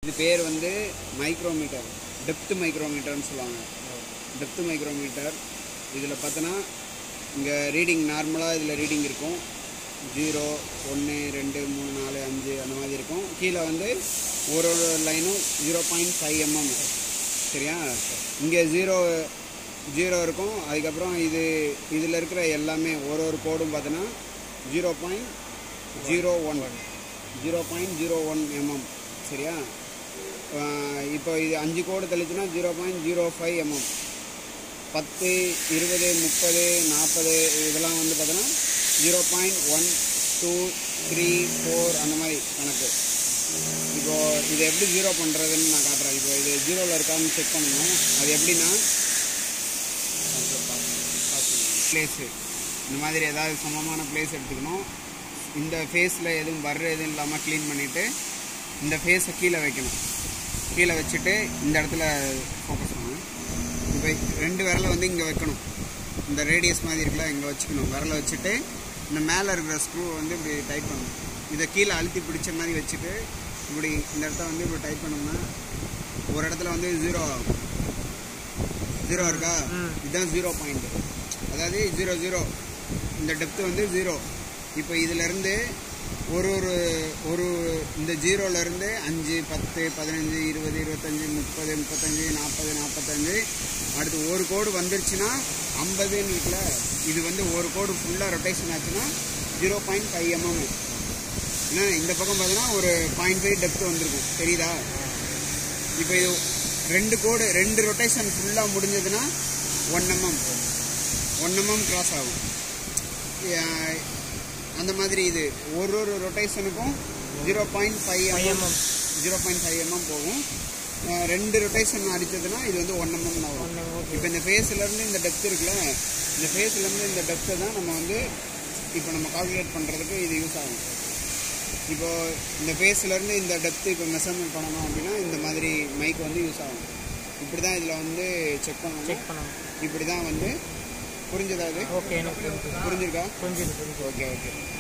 இது பேர் வந்து மைக்ரோமீட்டர் டெப்த் மைக்ரோமீட்டர்னு சொல்லுவாங்க டெப்த் மைக்ரோமீட்டர் இதில் பார்த்தோன்னா இங்கே ரீடிங் நார்மலாக இதில் ரீடிங் இருக்கும் ஜீரோ ஒன்று ரெண்டு மூணு நாலு அஞ்சு அந்த மாதிரி இருக்கும் கீழே வந்து ஒரு ஒரு லைனும் ஜீரோ பாயிண்ட் ஃபைவ் எம்எம் சரியா இங்கே ஜீரோ ஜீரோ இருக்கும் அதுக்கப்புறம் இது இதில் இருக்கிற எல்லாமே ஒரு ஒரு கோடும் பார்த்தோன்னா zero point zero one zero point zero one mm சரியா ஆஹ் இப்போ இது அஞ்சு கோடு தெளிச்சுன்னா zero point zero five mm பத்து இருபது முப்பது நாற்பது இதெல்லாம் வந்து பார்த்தோன்னா zero point one two three four அந்த மாதிரி கணக்கு இப்போ இதை எப்படி ஜீரோ பண்ணுறதுன்னு நான் காட்டுறேன் இப்போ இது ஜீரோவில் இருக்கான்னு செக் பண்ணணும் அது எப்படின்னா பிளேஸு இந்த மாதிரி ஏதாவது சமமான பிளேஸ் எடுத்துக்கணும் இந்த ஃபேஸில் எதுவும் வர்ற எதுவும் இல்லாமல் க்ளீன் பண்ணிவிட்டு இந்த ஃபேஸை கீழே வைக்கணும் கீழே வச்சுட்டு இந்த இடத்துல ஃபோக்கஸ் பண்ணணும் இப்போ ரெண்டு விரலை வந்து இங்கே வைக்கணும் இந்த ரேடியஸ் மாதிரி இருக்குல்ல இங்கே வச்சுக்கணும் விரலை வச்சுட்டு இந்த மேலே இருக்கிற ஸ்க்ரூ வந்து இப்படி டைட் பண்ணணும் இதை கீழே அழுத்தி பிடிச்ச மாதிரி வச்சுட்டு இப்படி இந்த இடத்த வந்து இப்படி டைட் பண்ணோம்னா ஒரு இடத்துல வந்து ஜீரோ ஆகும் ஜீரோ இருக்கா இதுதான் ஜீரோ பாயிண்ட் அதாவது ஜீரோ ஜீரோ இந்த டெப்த் வந்து ஜீரோ இப்போ இதிலேருந்து ஒரு ஒரு ஒரு இந்த ஜீரோலேருந்து அஞ்சு பத்து பதினஞ்சு இருபது இருபத்தஞ்சி முப்பது முப்பத்தஞ்சு நாற்பது நாற்பத்தஞ்சு அடுத்து ஒரு கோடு வந்துருச்சுன்னா ஐம்பதுன்னு இருக்குல்ல இது வந்து ஒரு கோடு ஃபுல்லாக ரொட்டேஷன் ஆச்சுன்னா ஜீரோ பாயிண்ட் ஃபைவ் எம்எம் ஏன்னா இந்த பக்கம் பார்த்தீங்கன்னா ஒரு பாயிண்ட் ஃபைவ் டெப்த் வந்திருக்கும் தெரியுதா இப்போ இது ரெண்டு கோடு ரெண்டு ரொட்டேஷன் ஃபுல்லாக முடிஞ்சதுன்னா one mm one mm cross ஆகும் அஹ் அந்த மாதிரி இது ஒரு ஒரு ரொட்டேஷனுக்கும் zero point five mm zero point five mm போகும் அஹ் ரெண்டு ரொட்டேஷன் அடிச்சதுன்னா இது வந்து ஒன் எம்எம் தான் வரும் இப்போ இந்த ஃபேஸ்லேருந்து இந்த டெப்த் இருக்குல்ல இந்த ஃபேஸ்லேருந்து இந்த டெப்த்தை தான் நம்ம வந்து இப்போ நம்ம கால்குலேட் பண்ணுறதுக்கு இது யூஸ் ஆகும் இப்போ இந்த ஃபேஸ்லேருந்து இந்த டெப்த்து இப்போ மெஷர்மெண்ட் பண்ணணும் அப்படின்னா இந்த மாதிரி மைக் வந்து யூஸ் ஆகும் இப்படி தான் இதில் வந்து செக் பண்ணணும் செக் பண்ணணும் இப்படி தான் வந்து புரிஞ்சதா இது ஓகே எனக்கு புரிஞ்சுது புரிஞ்சிருக்கா புரிஞ்சுது புரிஞ்சுது ஓகே ஓகே